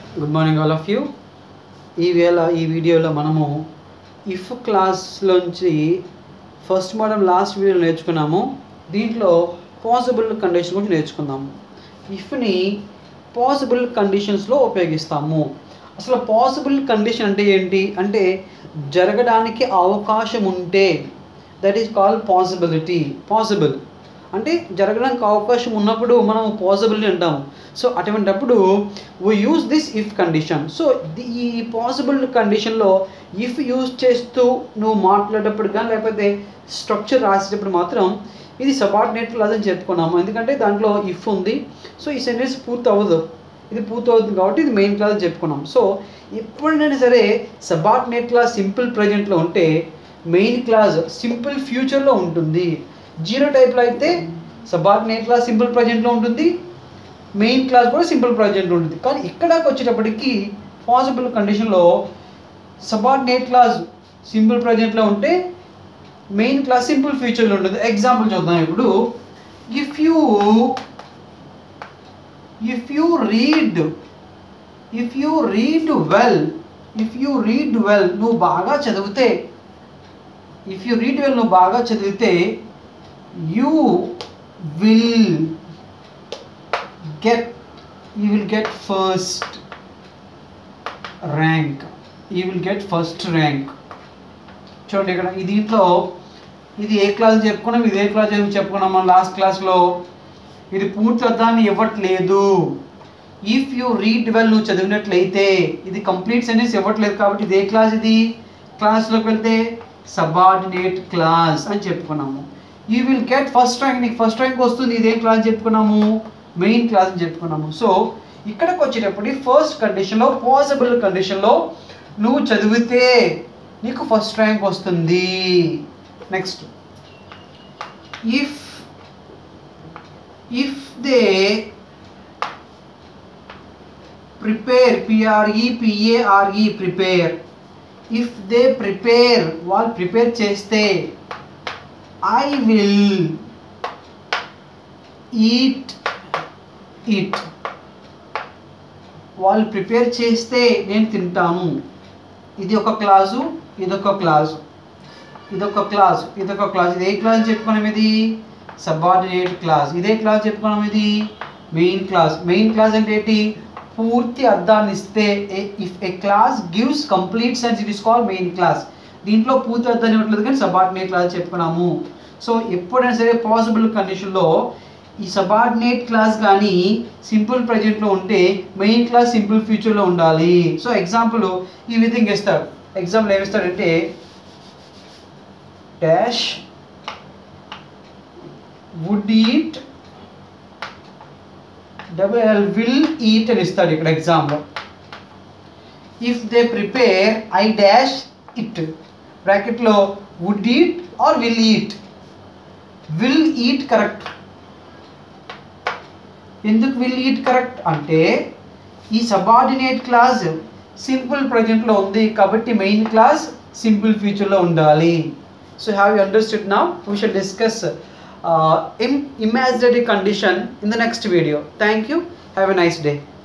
good morning all of you ఈవేళ ఈ వీడియోలో మనము ఇఫ్ క్లాస్లోంచి ఫస్ట్ మనం లాస్ట్ వీడియోలో నేర్చుకున్నాము దీంట్లో పాసిబుల్ కండిషన్ గురించి నేర్చుకుందాము ఇఫ్ని పాసిబుల్ కండిషన్స్లో ఉపయోగిస్తాము అసలు పాసిబుల్ కండిషన్ అంటే ఏంటి అంటే జరగడానికి అవకాశం ఉంటే that is call possibility possible అంటే జరగడానికి అవకాశం ఉన్నప్పుడు మనం పాసిబిలిటీ అంటాము సో అటువంటప్పుడు we use this if condition so ఈ పాసిబుల్ కండిషన్లో ఇఫ్ యూజ్ చేస్తూ నువ్వు మాట్లాడేటప్పుడు కానీ లేకపోతే స్ట్రక్చర్ రాసేటప్పుడు మాత్రం ఇది సబార్డినేట్ క్లాస్ అని చెప్పుకున్నాము ఎందుకంటే దాంట్లో ఇఫ్ ఉంది సో ఈ సెంటెన్స్ పూర్తి అవ్వదు ఇది పూర్తి అవుతుంది కాబట్టి ఇది మెయిన్ క్లాస్ అని చెప్పుకున్నాం సో ఎప్పుడైనా సరే సబార్డినేట్ క్లాస్ సింపుల్ ప్రజెంట్లో ఉంటే మెయిన్ క్లాస్ సింపుల్ ఫ్యూచర్లో ఉంటుంది జీరో టైప్లో అయితే సబార్డినేట్ క్లాస్ సింపుల్ ప్రజెంట్లో ఉంటుంది మెయిన్ క్లాస్ కూడా సింపుల్ ప్రజెంట్ ఉంటుంది కానీ ఇక్కడకి వచ్చేటప్పటికి పాసిబుల్ కండిషన్లో సబార్డినేట్ క్లాస్ సింపుల్ ప్రజెంట్లో ఉంటే మెయిన్ క్లాస్ సింపుల్ ఫ్యూచర్లో ఉంటుంది ఎగ్జాంపుల్ చూద్దాం ఇప్పుడు if you if you read if you read well if you read well నువ్వు బాగా చదివితే ఇఫ్ యూ రీడ్ వెల్ నువ్వు బాగా చదివితే you will get you will get first rank you will get first rank చూడండి ఇక్కడ ఈ దీంట్లో ఇది ఏ క్లాస్ చెప్పుకున్నాం ఇది ఏ క్లాస్ చెప్పుకున్నాం మనం లాస్ట్ క్లాస్లో ఇది పూర్తి అర్థాన్ని ఇవ్వట్లేదు ఇఫ్ యూ రీడ్ వెల్ నువ్వు చదివినట్లయితే ఇది కంప్లీట్ సెంటెన్స్ ఇవ్వట్లేదు కాబట్టి ఇది ఏ క్లాస్ ఇది క్లాస్లోకి వెళ్తే సబార్డినేట్ క్లాస్ అని చెప్పుకున్నాము you will get first rank నీకు ఫస్ట్ ర్యాంక్ వస్తుంది ఇదే క్లాస్ చెప్పుకున్నాము మెయిన్ క్లాస్ అని చెప్పుకున్నాము సో ఇక్కడికి వచ్చేటప్పుడు ఫస్ట్ కండిషన్లో పాసిబుల్ కండిషన్లో నువ్వు చదివితే నీకు ఫస్ట్ ర్యాంక్ వస్తుంది next if if they prepare P R E P A R E prepare if they prepare వాళ్ళు ప్రిపేర్ చేస్తే ఐ విల్ ఈట్ ఇట్ వాళ్ళు ప్రిపేర్ చేస్తే నేను తింటాను ఇది ఒక క్లాసు ఇదొక క్లాసు ఇదొక క్లాస్ ఇదొక క్లాస్ ఇది ఏ క్లాస్ చెప్పుకున్నాం ఇది సబార్డినేట్ క్లాస్ ఇదే క్లాస్ చెప్పుకున్నాం ఇది మెయిన్ క్లాస్ మెయిన్ క్లాస్ అంటే ఏంటి పూర్తి అర్థాన్ని ఇస్తే if a clause gives complete sense it is call main clause దీంట్లో పూర్తి అర్థాన్ని ఇవ్వట్లేదు కానీ సబార్డినేట్ క్లాస్ చెప్పుకున్నాము సో ఎప్పుడైనా సరే పాసిబుల్ కండిషన్లో ఈ సబార్డినేట్ క్లాస్ కానీ సింపుల్ ప్రజెంట్లో ఉంటే మెయిన్ క్లాస్ సింపుల్ ఫ్యూచర్లో ఉండాలి సో ఎగ్జాంపుల్ ఈ విధంగా ఇస్తాడు ఎగ్జాంపుల్ ఏమి ఇస్తాడంటే dash would eat double will eat అని ఇస్తాడు ఇక్కడ ఎగ్జామ్లో if they prepare I dash it బ్రాకెట్లో would eat or will eat will eat correct ఎందుకు విల్ ఈట్ కరెక్ట్ అంటే ఈ సబార్డినేట్ క్లాస్ సింపుల్ ప్రజెంట్లో ఉంది కాబట్టి మెయిన్ క్లాస్ సింపుల్ ఫ్యూచర్లో ఉండాలి so have you understood now we shall discuss im imaginary condition in the next video thank you have a nice day